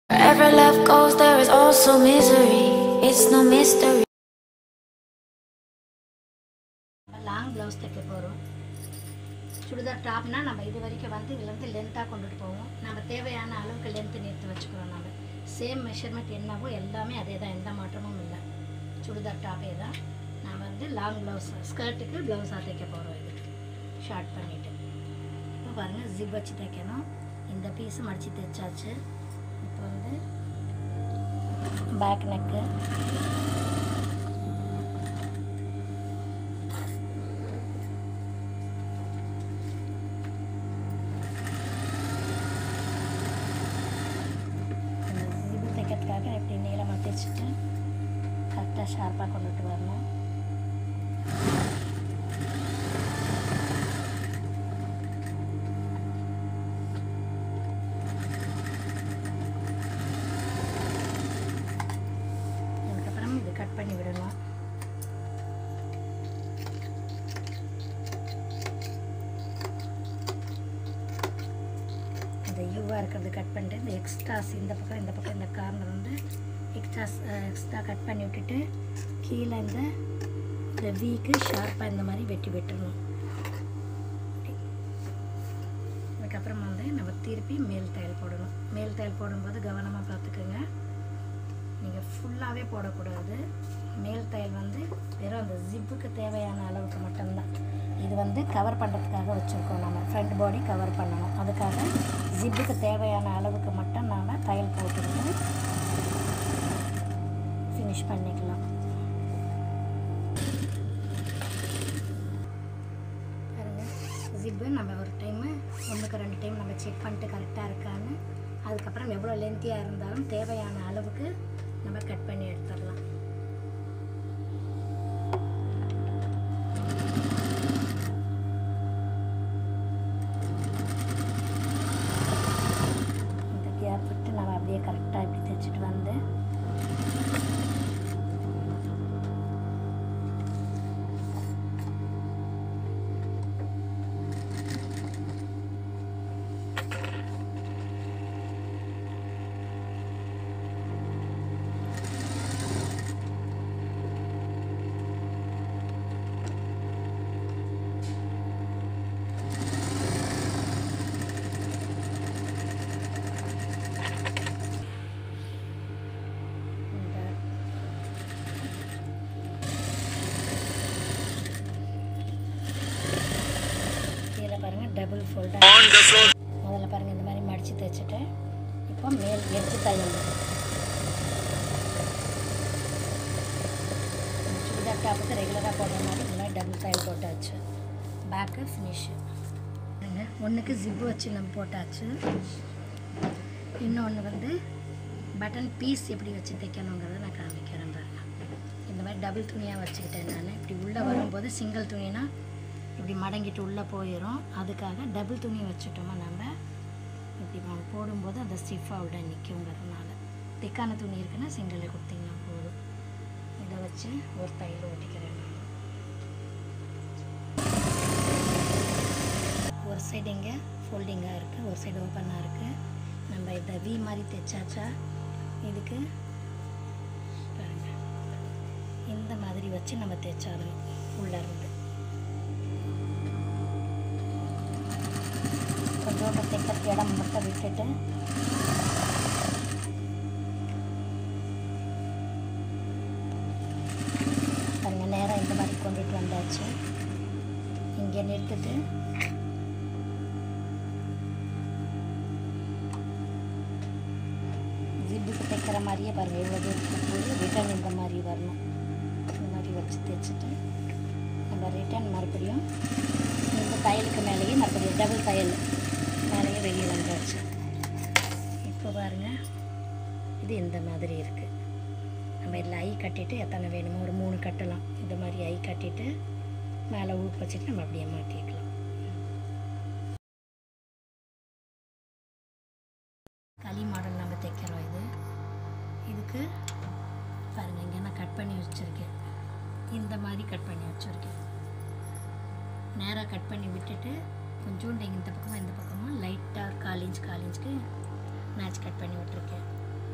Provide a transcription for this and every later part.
Wherever love goes, there is also misery. It's no mystery. Long blouse தைக்க போகிறோம் சுடிதார் டாப்னா நம்ம இது வரைக்கும் வந்து இதுலேருந்து லென்த்தாக கொண்டுட்டு போவோம் நம்ம தேவையான அளவுக்கு லென்த்து நிறுத்தி வச்சுக்கிறோம் நம்ம சேம் மெஷர்மெண்ட் என்னவோ எல்லாமே அதே தான் எந்த மாற்றமும் இல்லை சுடிதார் டாப்பே தான் நான் வந்து லாங் ப்ளவுஸ் ஸ்கர்ட்டுக்கு ப்ளவுஸாக தைக்க போகிறோம் இது ஷார்ட் பண்ணிவிட்டு இப்போ பாருங்கள் ஜிப் வச்சு தைக்கணும் இந்த பீஸு மடித்து தைச்சாச்சு இப்போ வந்து பேக் நெக்கு இந்த ஜிபு தைக்கிறதுக்காக இப்படி நீளமாக தைச்சிட்டு கரெக்டாக ஷார்ப்பாக கொண்டுட்டு வரணும் அதுக்கப்புறம் இது கட் பண்ணி விடணும் இந்த யூவாக இருக்கிறது கட் பண்ணிட்டு இந்த எக்ஸ்ட்ராஸ் இந்த பக்கம் இந்த பக்கம் இந்த கார்னர் வந்து எக்ஸ்ட்ராஸ் எக்ஸ்ட்ரா கட் பண்ணி விட்டுட்டு கீழே இந்த இந்த வீக்கு ஷார்ப்பாக இந்த மாதிரி வெட்டி விட்டுறணும் இப்படி. அதுக்கப்புறம் வந்து நம்ம திருப்பி மேல் தையல் போடணும் மேல் தையல் போடும்போது கவனமாக பார்த்துக்குங்க நீங்கள் ஃபுல்லாகவே போடக்கூடாது மேல் தையல் வந்து வெறும் அந்த ஜிப்புக்கு தேவையான அளவுக்கு மட்டும்தான் இது வந்து கவர் பண்ணுறதுக்காக வச்சுருக்கோம் நம்ம ஃப்ரண்ட் பாடி கவர் பண்ணணும் அதுக்காக ஜிப்புக்கு தேவையான அளவுக்கு மட்டும் நாம் தையல் போட்டுக்கிட்டு ஃபினிஷ் பண்ணிக்கலாம் பாருங்க ஜிப்பு நம்ம ஒரு டைமு ஒன்றுக்கு ரெண்டு டைம் நம்ம செக் பண்ணிட்டு கரெக்டாக இருக்கான்னு அதுக்கப்புறம் எவ்வளோ லென்த்தியாக இருந்தாலும் தேவையான அளவுக்கு நம்ம கட் பண்ணி எடுத்துடலாம் இந்த கேப் விட்டு நம்ம அப்படியே கரெக்டாக இப்படி தைச்சிட்டு வந்து இந்த கீழே பாருங்கள் டபுள் ஃபோல்டாக முதல்ல பாருங்கள் இந்த மாதிரி மடித்து தைச்சிட்டு இப்போ மேல் எடுத்து தையல் சுடிதார் டாப்புக்கு ரெகுலராக போடுற மாதிரி இந்த மாதிரி டபுள் தையல் போட்டாச்சு பேக்கு ஃபினிஷு ஒன்றுக்கு ஜிப்பு வச்சு நம்ம போட்டாச்சு இன்னொன்று வந்து பட்டன் பீஸ் எப்படி வச்சு தைக்கணுங்கிறத நான் காமிக்கிறேன் பாருங்க இந்த மாதிரி டபுள் துணியாக வச்சுக்கிட்டேன் நான் இப்படி உள்ளே வரும்போது சிங்கிள் துணினா இப்படி மடங்கிட்டு உள்ளே போயிடும் அதுக்காக டபுள் துணி வச்சுட்டோமா நம்ம இப்படி நம்ம போடும்போது அந்த ஸ்டிஃபாக உள்ள நிற்குங்கிறதுனால திக்கான துணி இருக்குன்னா சிங்கிளில் கொடுத்தீங்கன்னா போதும் இதை வச்சு ஒரு தையல் ஓட்டிக்கிறேன் நான் ஒரு சைடு இங்கே ஃபோல்டிங்காக இருக்குது ஒரு சைடு ஓப்பனாக இருக்குது நம்ம இதை வி மாதிரி தைச்சாச்சா இதுக்கு பாருங்க இந்த மாதிரி வச்சு நம்ம தைச்சாலும் உள்ளே இருந்து கொஞ்சோண்டு தைக்கிறதுக்கு இடம் மட்டும் விட்டுட்டு பாருங்க நேரம் இந்த மாதிரி கொண்டுட்டு வந்தாச்சு இங்கே நிறுத்திட்டு ஜிப்புக்கு தைக்கிற மாதிரியே பாருங்கள் எவ்வளோ தூரத்துக்கு போய் ரிட்டர்ன் இந்த மாதிரி வரணும் இந்த மாதிரி வச்சு தைச்சிட்டு நம்ம ரிட்டர்ன் மறுபடியும் இந்த தையலுக்கு மேலேயே மறுபடியும் டபுள் தையல் மேலேயே வெளியே வந்தாச்சு இப்போ பாருங்கள் இது இந்த மாதிரி இருக்குது நம்ம இதில் ஐ கட்டிட்டு எத்தனை வேணுமோ ஒரு மூணு கட்டலாம் இந்த மாதிரி ஐ கட்டிட்டு மேலே ஊக்கு வச்சுட்டு நம்ம அப்படியே மாட்டிக்கலாம் களி மாடல் நம்ம தைக்கிறோம் இது இதுக்கு பாருங்கள் இங்கே நான் கட் பண்ணி வச்சுருக்கேன் இந்த மாதிரி கட் பண்ணி வச்சுருக்கேன் நேராக கட் பண்ணி விட்டுட்டு கொஞ்சோண்டு இந்த பக்கமாக இந்த பக்கமாக லைட்டாக ஒரு கால் இன்ச் கால் இன்ச்சுக்கு மேட்ச் கட் பண்ணி விட்டுருக்கேன்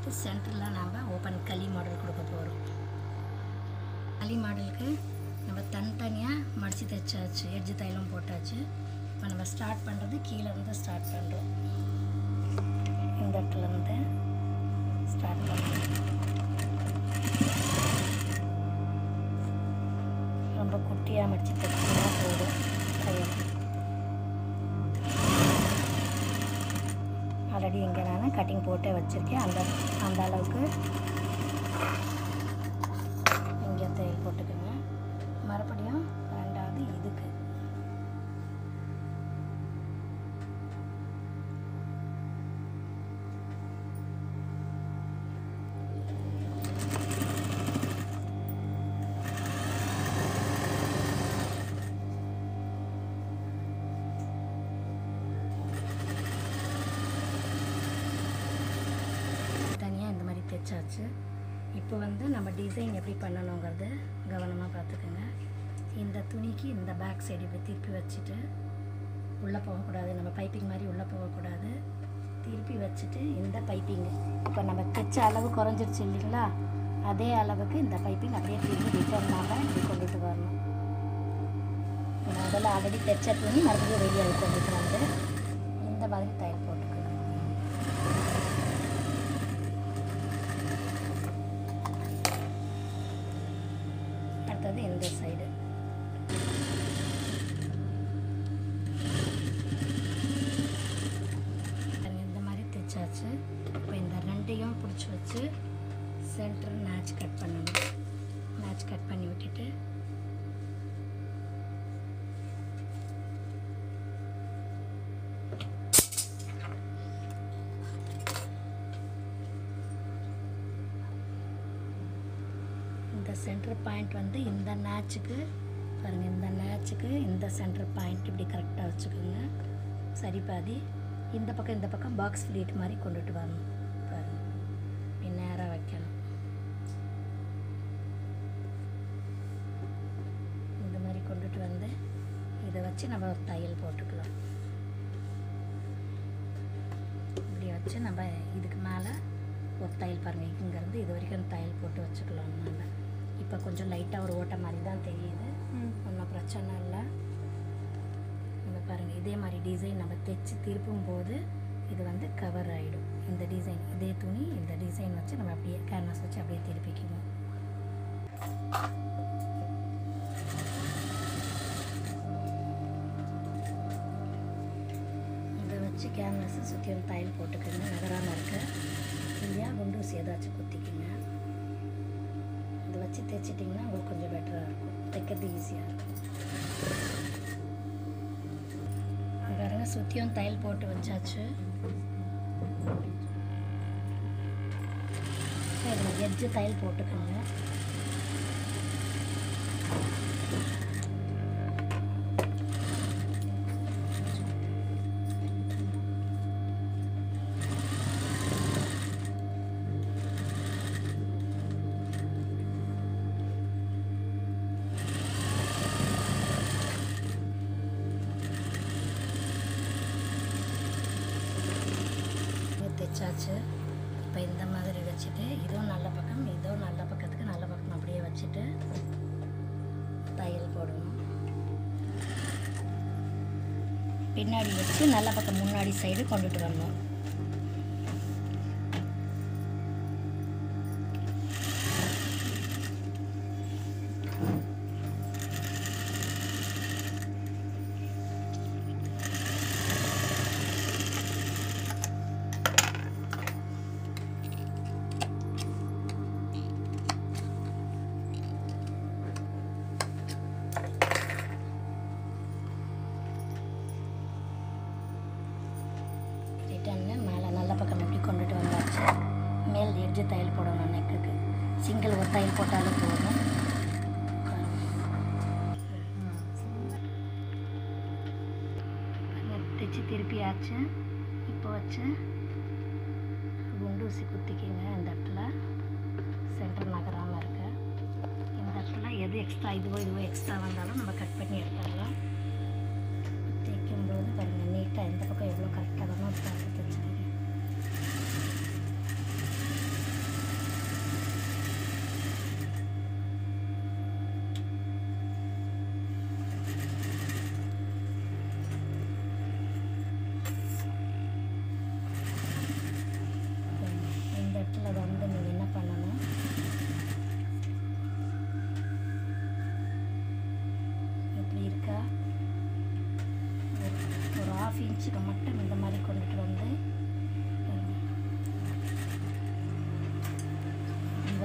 அடுத்து சென்டரில் நாம் ஓப்பன் களி மாடல் கொடுக்க போகிறோம் களி மாடலுக்கு நம்ம தனித்தனியாக மடித்து தைச்சாச்சு எட்ஜு தைலம் போட்டாச்சு இப்போ நம்ம ஸ்டார்ட் பண்ணுறது கீழே இருந்து ஸ்டார்ட் பண்ணுறோம் இந்த இடத்துல இருந்து ஸ்டார்ட் பண்ணுறோம் ரொம்ப குட்டியாக மடித்து தைச்சிங்கன்னா போதும் தையல் ஆல்ரெடி இங்கே நான் கட்டிங் போட்டே வச்சுருக்கேன் அந்த அந்த அளவுக்கு இங்கே தையல் போட்டுக்கோங்க மறுபடியும் ரெண்டாவது இதுக்கு தனியாக இந்த மாதிரி தைச்சாச்சு இப்போ வந்து நம்ம டிசைன் எப்படி பண்ணணுங்கிறது கவனமாக பார்த்துக்கோங்க இந்த துணிக்கு இந்த பேக் சைடு இப்படி திருப்பி வச்சுட்டு உள்ளே போகக்கூடாது நம்ம பைப்பிங் மாதிரி உள்ளே போகக்கூடாது திருப்பி வச்சுட்டு இந்த பைப்பிங்கு இப்போ நம்ம தைச்ச அளவு குறைஞ்சிருச்சு இல்லைங்களா அதே அளவுக்கு இந்த பைப்பிங் அப்படியே திரும்பி ரிட்டர்ன் நாம இப்படி கொண்டுட்டு வரணும் முதல்ல ஆல்ரெடி தைச்ச துணி மறுபடியும் வெளியே கொண்டுட்டு வந்து இந்த மாதிரி தையல் போட்டுக்கணும் அடுத்தது இந்த சைடு இந்த மாதிரி தைச்சாச்சு இப்போ இந்த ரெண்டையும் பிடிச்சி வச்சு சென்டர் மேட்ச் கட் பண்ணணும் மேட்ச் கட் பண்ணி விட்டுட்டு இந்த சென்டர் பாயிண்ட் வந்து இந்த நேச்சுக்கு பாருங்கள் இந்த நேச்சுக்கு இந்த சென்டர் பாயிண்ட் இப்படி கரெக்டாக வச்சுக்கோங்க சரி பாதி இந்த பக்கம் இந்த பக்கம் பாக்ஸ் ஃப்ளீட் மாதிரி கொண்டுட்டு வரணும் பாருங்கள் இப்படி நேராக வைக்கணும் இந்த மாதிரி கொண்டுட்டு வந்து இதை வச்சு நம்ம ஒரு தையல் போட்டுக்கலாம் இப்படி வச்சு நம்ம இதுக்கு மேலே ஒரு தையல் பாருங்கள் இங்கேருந்து இது வரைக்கும் தையல் போட்டு வச்சுக்கலாம் நம்ம இப்போ கொஞ்சம் லைட்டாக ஒரு ஓட்டை மாதிரி தான் தெரியுது ஒன்றும் பிரச்சனை இல்லை இந்த பாருங்கள் இதே மாதிரி டிசைன் நம்ம தைச்சு திருப்பும் போது இது வந்து கவர் ஆகிடும் இந்த டிசைன் இதே துணி இந்த டிசைன் வச்சு நம்ம அப்படியே கேன்வாஸ் வச்சு அப்படியே திருப்பிக்குவோம் இதை வச்சு கேன்வாஸை சுற்றி ஒரு தையல் போட்டுக்கோங்க நகராமல் இருக்க இல்லையா குண்டூசி ஏதாச்சும் குத்திக்குங்க இதை வச்சு தைச்சிட்டிங்கன்னா உங்களுக்கு கொஞ்சம் பெட்டராக இருக்கும் தைக்கிறது ஈஸியாக இருக்கும் பாருங்க சுற்றியும் தையல் போட்டு வச்சாச்சு இதில் எட்ஜு தையல் போட்டுக்கோங்க இது தைச்சாச்சு இப்போ இந்த மாதிரி வச்சுட்டு இதுவும் நல்ல பக்கம் இதுவும் நல்ல பக்கத்துக்கு நல்ல பக்கம் அப்படியே வச்சுட்டு தையல் போடணும் பின்னாடி வச்சு நல்ல பக்கம் முன்னாடி சைடு கொண்டுட்டு வரணும் ரிட்டர்னு மேலே நல்ல பக்கம் எப்படி கொண்டுட்டு வந்தாச்சு மேல் எட்ஜு தையல் போடணும் நெக்குக்கு சிங்கிள் ஒரு தையல் போட்டாலும் போதும் தைச்சு திருப்பியாச்சு இப்போ வச்சு குண்டூசி குத்திக்கிங்க இந்த இடத்துல சென்டர் நகராமல் இருக்க இந்த இடத்துல எது எக்ஸ்ட்ரா இதுவோ இதுவோ எக்ஸ்ட்ரா வந்தாலும் நம்ம கட் பண்ணி எடுத்துடலாம் தைக்கும்போது பாருங்கள் நீட்டாக எந்த பக்கம் எவ்வளோ கரெக்டாக வரணும் பார்த்து தைச்சிருக்கேன்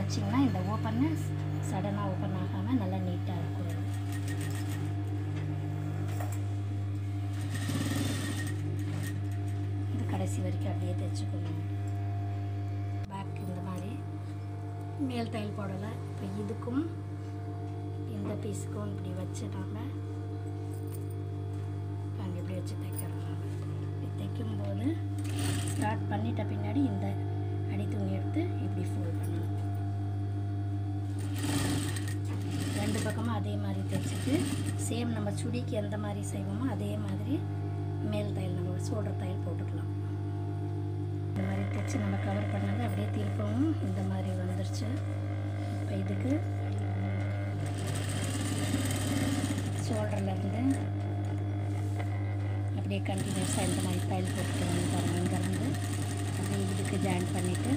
வச்சிங்கன்னா இந்த ஓப்பன்னு சடனாக ஓப்பன் ஆகாமல் நல்லா நீட்டாக இருக்கும் அது. இது கடைசி வரைக்கும் அப்படியே தைச்சுக்கணும் பேக் இந்த மாதிரி மேல் தையல் போடலை இப்போ இதுக்கும் இந்த பீஸுக்கும் இப்படி வச்சு நம்ம அங்கே இப்படி வச்சு தைக்கிறோம் நம்ம இப்படி தைக்கும்போது ஸ்டார்ட் பண்ணிட்ட பின்னாடி இந்த அடி துணி எடுத்து இப்படி ஃபோல்ட் பண்ணணும் ரெண்டு பக்கமும் அதே மாதிரி தைச்சிட்டு சேம் நம்ம சுடிக்கு எந்த மாதிரி செய்வோமோ அதே மாதிரி மேல் தையல் நம்ம சோல்டர் தையல் போட்டுக்கலாம் இந்த மாதிரி தைச்சு நம்ம கவர் பண்ணது அப்படியே திருப்பவும் இந்த மாதிரி வந்துருச்சு இப்போ இதுக்கு ஷோல்டர்லேருந்து அப்படியே கண்டினியூஸாக இந்த மாதிரி தையல் போட்டுட்டு வந்து பாருங்க இங்கேருந்து அப்படியே இதுக்கு ஜாயின் பண்ணிவிட்டு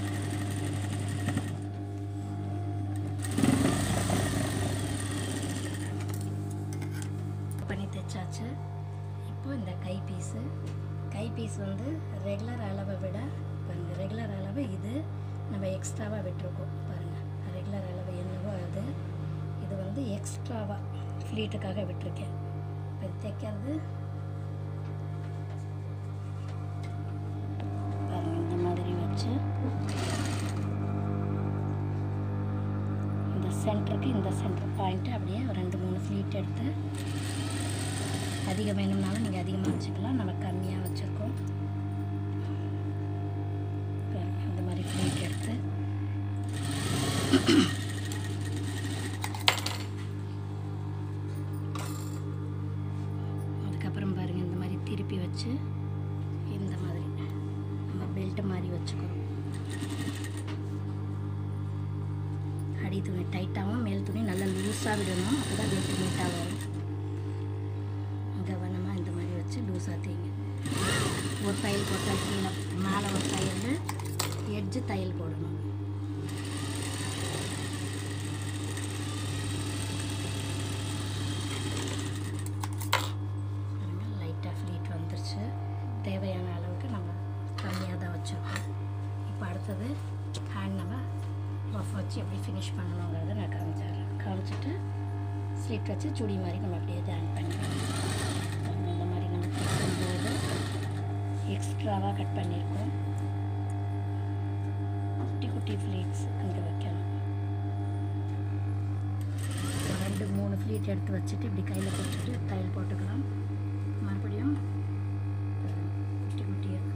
பண்ணி தைச்சாச்சு இப்போ இந்த கை பீஸு கை பீஸ் வந்து ரெகுலர் அளவை விட பாருங்கள் ரெகுலர் அளவு இது நம்ம எக்ஸ்ட்ராவாக விட்டுருக்கோம் பாருங்கள் ரெகுலர் அளவு என்னவோ அது இது வந்து எக்ஸ்ட்ராவாக ஃப்ளீட்டுக்காக விட்டுருக்கேன் இப்போ இது தைக்கிறது பாருங்கள் இந்த மாதிரி வச்சு இந்த சென்டருக்கு இந்த சென்டர் பாயிண்ட்டு அப்படியே ஒரு ரெண்டு மூணு ஃப்ளீட் எடுத்து அதிகம் வேணும்னாலும் நீங்கள் அதிகமாக வச்சுக்கலாம் நம்ம கம்மியாக வச்சுருக்கோம் பாருங்க, இந்த மாதிரி ஃப்ளீட் எடுத்து அதுக்கப்புறம் பாருங்கள் இந்த மாதிரி திருப்பி வச்சு இந்த மாதிரி நம்ம பெல்ட் மாதிரி வச்சுக்கிறோம் அடி துணி டைட்டாகவும் மேல் துணி நல்லா லூஸாக விடணும் அப்போ தான் பெல்ட் நீட்டாக வரும் கவனமாக இந்த மாதிரி வச்சு லூஸாக தேய்ங்க ஒரு தையல் போட்டால் கீழே மேலே ஒரு தையல் எட்ஜு தையல் போடணும் லைட்டாக ஃப்ளீட் வந்துருச்சு தேவையான அளவுக்கு நம்ம கம்மியாக தான் வச்சுருக்கோம் இப்போ அடுத்தது ஹேண்ட் நம்ம பஃப் வச்சு எப்படி ஃபினிஷ் பண்ணணுங்கிறத நான் காமிச்சிடுறேன் காமிச்சிட்டு ஸ்லிட் வச்சு சுடி மாதிரி நம்ம அப்படியே ஜாயின் பண்ணிக்கலாம் இந்த மாதிரி நம்ம தைக்கும்போது எக்ஸ்ட்ராவாக கட் பண்ணியிருக்கோம் குட்டி குட்டி ஃப்ளீட்ஸ் அங்கே வைக்கணும் ஒரு ரெண்டு மூணு ஃப்ளீட் எடுத்து வச்சுட்டு இப்படி கையில் போட்டுட்டு தையல் போட்டுக்கலாம் மறுபடியும் குட்டி குட்டியாக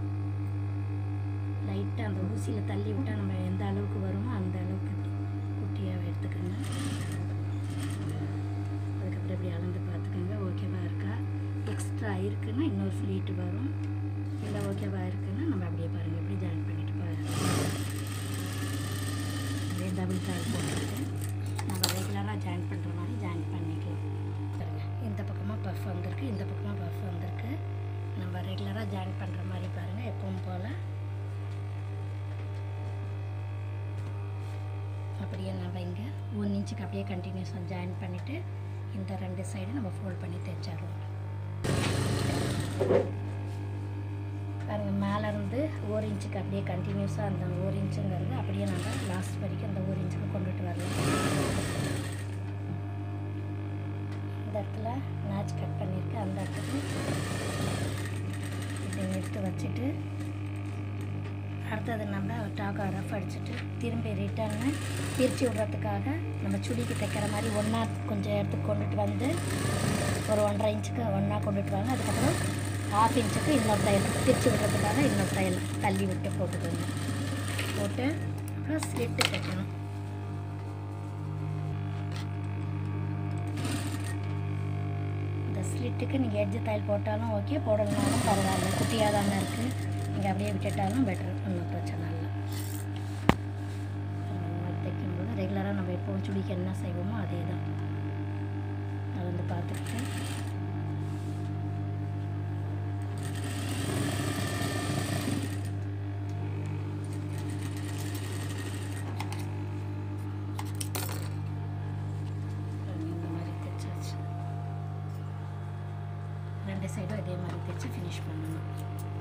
லைட்டாக அந்த ஊசியில் தள்ளி விட்டால் நம்ம எந்த அளவுக்கு வருமோ அந்த அளவுக்கு இப்படி குட்டியாக எடுத்துக்கோங்க அதுக்கப்புறம் இப்படி அளந்து பார்த்துக்கோங்க ஓகேவா இருக்கா எக்ஸ்ட்ரா இருக்குன்னா இன்னொரு ஃப்ளீட்டு வரும் இல்லை ஓகேவா இருக்குன்னா நம்ம அப்படியே பாருங்கள் இப்படி ஜாயின் பண்ணிட்டு பாருங்க அப்படியே டபுள் டைல் போட்டுட்டு நம்ம ரெகுலராக ஜாயின் பண்ணுற மாதிரி ஜாயின் பண்ணிக்கலாம் பாருங்க இந்த பக்கமாக பஃப் வந்திருக்கு இந்த பக்கமாக பஃப் வந்திருக்கு நம்ம ரெகுலராக ஜாயின் பண்ணுற மாதிரி பாருங்கள் எப்பவும் போல் அப்படியே நம்ம இங்கே ஒன் இன்ச்சுக்கு அப்படியே கண்டினியூஸாக ஜாயின் பண்ணிவிட்டு இந்த ரெண்டு சைடு நம்ம ஃபோல்ட் பண்ணி தைச்சிடலாம் பாருங்கள் மேலே இருந்து ஒரு இன்ச்சுக்கு அப்படியே கண்டினியூஸாக அந்த ஒரு இன்ச்சுங்கிறது அப்படியே நம்ம லாஸ்ட் வரைக்கும் அந்த ஒரு இன்ச்சுக்கு கொண்டுட்டு வரலாம் இந்த இடத்துல மேட்ச் கட் பண்ணியிருக்கு அந்த இடத்துக்கு இதை எடுத்து வச்சுட்டு அடுத்தது நம்ம டாக்கா ரஃப் அடிச்சுட்டு திரும்பி ரிட்டர்னு பிரித்து விடுறதுக்காக நம்ம சுடிக்கு தைக்கிற மாதிரி ஒன்றா கொஞ்சம் இடத்துக்கு கொண்டுட்டு வந்து ஒரு ஒன்றரை இன்ச்சுக்கு ஒன்றா கொண்டுட்டு வாங்க அதுக்கப்புறம் ஹாஃப் இன்ச்சுக்கு இன்னொரு தையல் பிரித்து விடுறதுக்காக இன்னொரு தையல் தள்ளி விட்டு போட்டுக்கோங்க போட்டு அப்புறம் ஸ்லிட்டு தைக்கணும் இந்த ஸ்லிட்டுக்கு நீங்கள் எட்ஜு தையல் போட்டாலும் ஓகே போடலனாலும் பரவாயில்ல குட்டியாக தானே இருக்குது நீங்கள் அப்படியே விட்டுட்டாலும் பெட்டர் ஒன்றும் பிரச்சனை இல்லை அந்த மாதிரி தைக்கும்போது ரெகுலராக நம்ம எப்போவும் சுடிக்கு என்ன செய்வோமோ அதே தான் அதை வந்து பார்த்துக்கிட்டு இந்த மாதிரி தைச்சாச்சு ரெண்டு சைடும் இதே மாதிரி தைச்சு ஃபினிஷ் பண்ணணும்